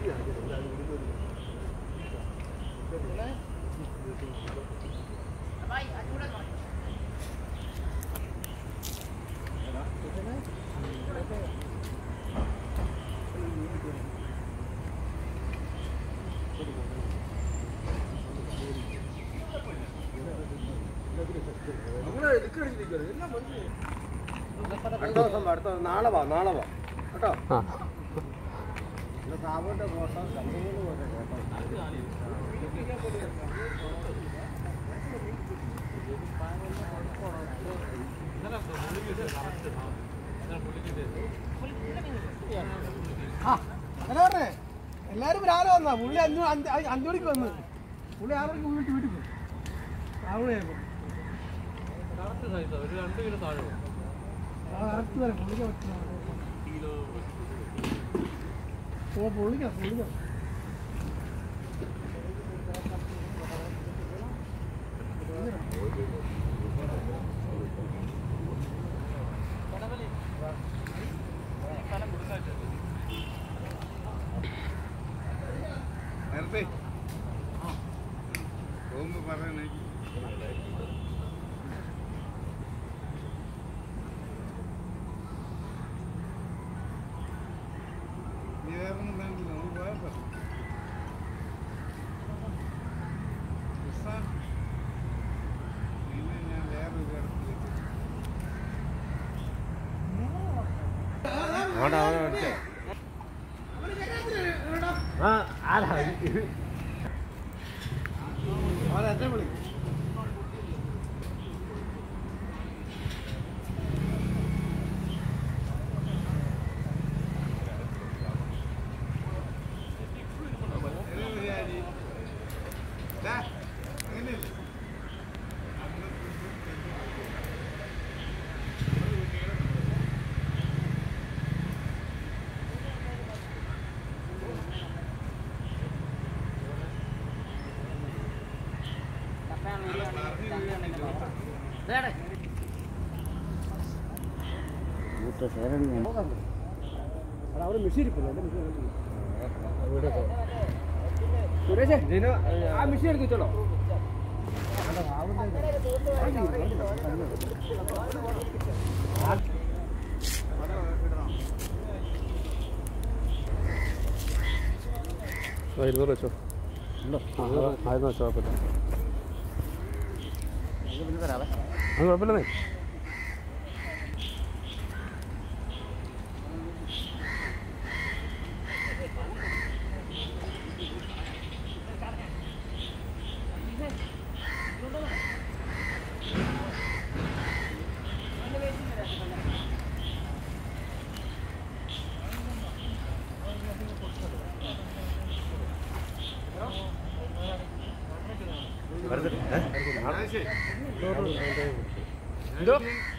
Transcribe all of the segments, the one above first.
അടുത്ത ദിവസം വാ, അടുത്ത ദിവസം. നാളെ വാ നാളെ വാ കേട്ടോ ആ ഇത് സാബുവിന്റെ ഫോട്ടോ കമ്പനിയിൽ പോലെ കേട്ടോ അങ്ങനെ പറഞ്ഞേ എല്ലാരും രാവിലെ വന്നാ പുള്ളി അഞ്ചു അഞ്ച് അഞ്ചു മണിക്ക് വന്ന് പുള്ളി ആറ് മണിക്ക് വീട്ടിൽ വീട്ടിൽ പോയി ആറ് മണിയായപ്പോ ആ കറക്റ്റ് വരെ പുള്ളിക്ക് പറ്റുന്ന ഓ പുള്ളിക്കാം പുള്ളിക്കാം നേരത്തെ പോകുമ്പോ പറയണേ നീ വേറെ ഒന്നും വേണ്ടില്ല നമുക്ക് പോയപ്പോ പിന്നെ ഞാൻ വേറൊരു കാര്യത്തിലേക്ക് അവിടെ അവിടെ അടിച്ചോ ആ ആരാ അവരെ എന്നെ വിളി അങ്ങനെയല്ലേ അവിടെ മെഷീൻ ഇരിപ്പില്ല എന്റെ മെഷീൻ സുരേഷേ ആ മെഷീൻ എടുത്തോളോ ആ, ഇരുന്നൂറ് വെച്ചോ ആയിരുന്നു വെച്ചോ കുഴപ്പമില്ല അത് കുഴപ്പമില്ലെന്നേ എന്തോ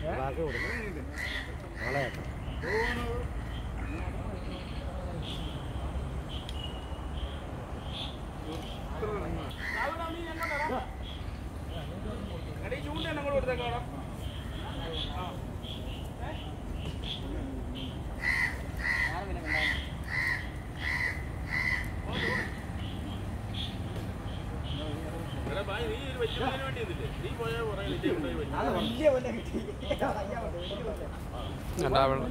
എന്താ വെള്ളം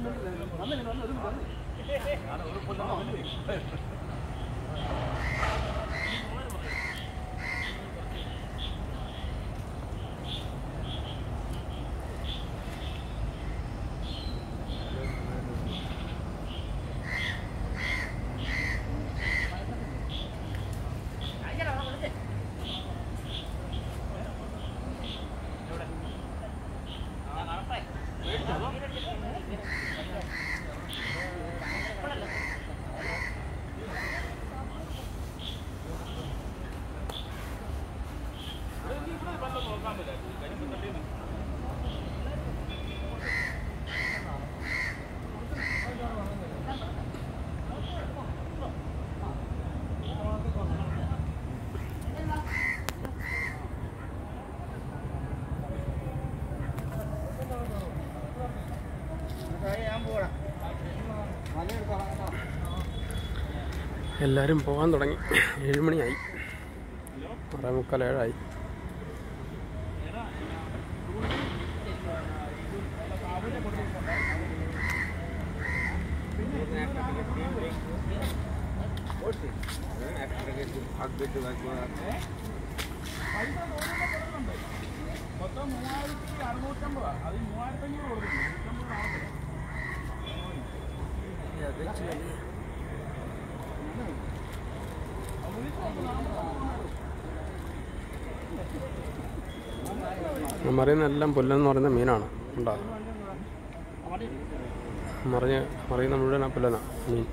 എല്ലാവരും പോകാൻ തുടങ്ങി ഏഴുമണിയായി ആറേ മുക്കാൽ ഏഴായി മറിയുന്നെല്ലാം പുല്ലെന്ന് പറയുന്ന മീനാണ് ഉണ്ടോ മറിഞ്ഞ് മറിയുന്ന മുഴുവൻ ആ പുല്ലനാ മീൻ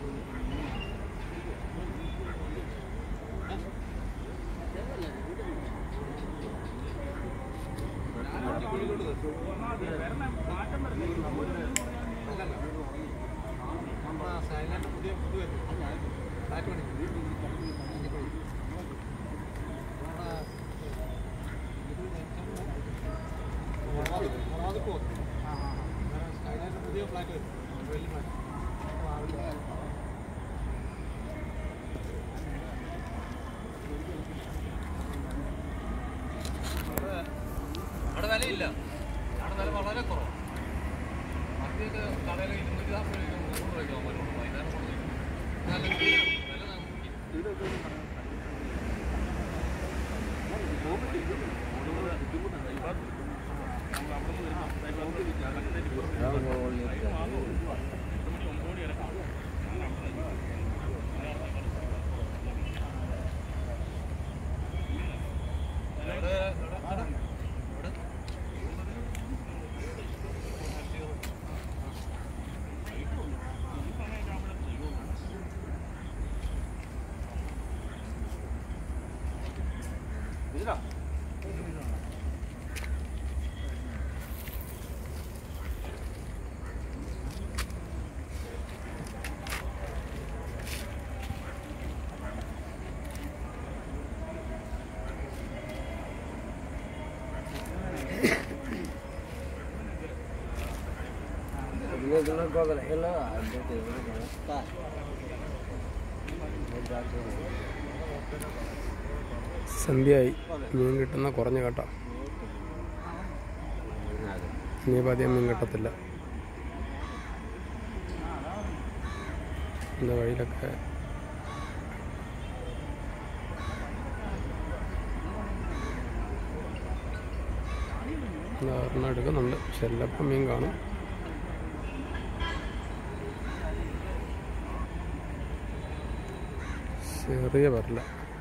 അവിടെ വിലയില്ല അവിടെ വില വളരെ കുറവാണ് മറ്റേക്ക് കടയിൽ ഇരുന്നൂറ്റി നാൽപ്പത് രൂപയ്ക്ക് മുന്നൂറ് രൂപയ്ക്ക് അവന്മാർ കൊടുക്കും വൈകുന്നേരം കൊടുക്കും നല്ല വില നമുക്ക് സന്ധ്യയായി മീൻ കിട്ടുന്ന കുറഞ്ഞ കേട്ടോ ഇനിയിപ്പോൾ അധികം മീൻ കിട്ടത്തില്ല എന്താ വഴിയിലൊക്കെ എന്താ ഒരെണ്ണം എടുക്കുന്നുണ്ട് ചിലപ്പോൾ മീൻ കാണും ചെറിയ പരല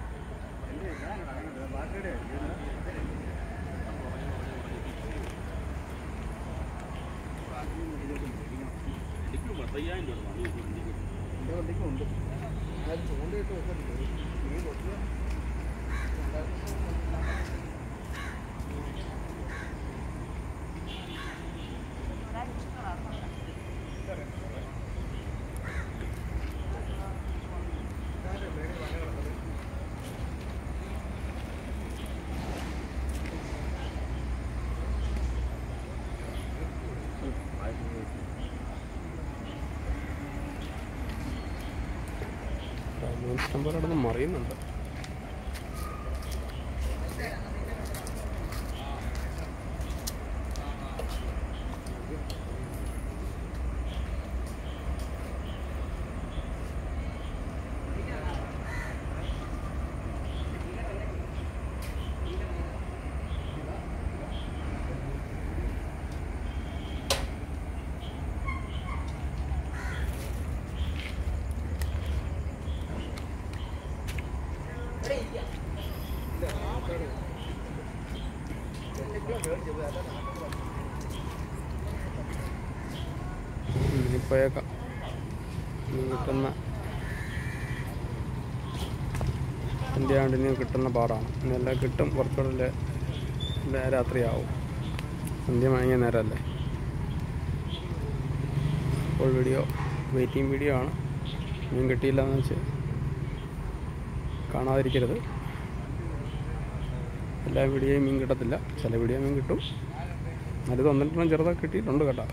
മീൻ ഇഷ്ടം പോലെ കിടന്ന് മറിയുന്നുണ്ട് പോയേക്കാം ഇനി കിട്ടുന്ന എൻ്റെ ആണ്ട് ഇനി കിട്ടുന്ന പാടാണ് ഇന്നെല്ലാം കിട്ടും കുറച്ചുകൂടെ ല- രാത്രിയാവും സന്ധ്യ മയങ്ങിയ നേരമല്ലേ അപ്പോൾ വീഡിയോ വെയിറ്റിംഗ് വീഡിയോ ആണ് മീൻ കിട്ടിയില്ല എന്ന് വെച്ച് കാണാതിരിക്കരുത് എല്ലാ വീഡിയോയും മീൻ കിട്ടത്തില്ല ചില വീഡിയോ മീൻ കിട്ടും അത് ഒന്നിട്ടെണ്ണം ചെറുതൊക്കെ കിട്ടിയിട്ടുണ്ട് കേട്ടോ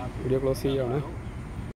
വീഡിയോ ക്ലോസ് ചെയ്യുകയാണ്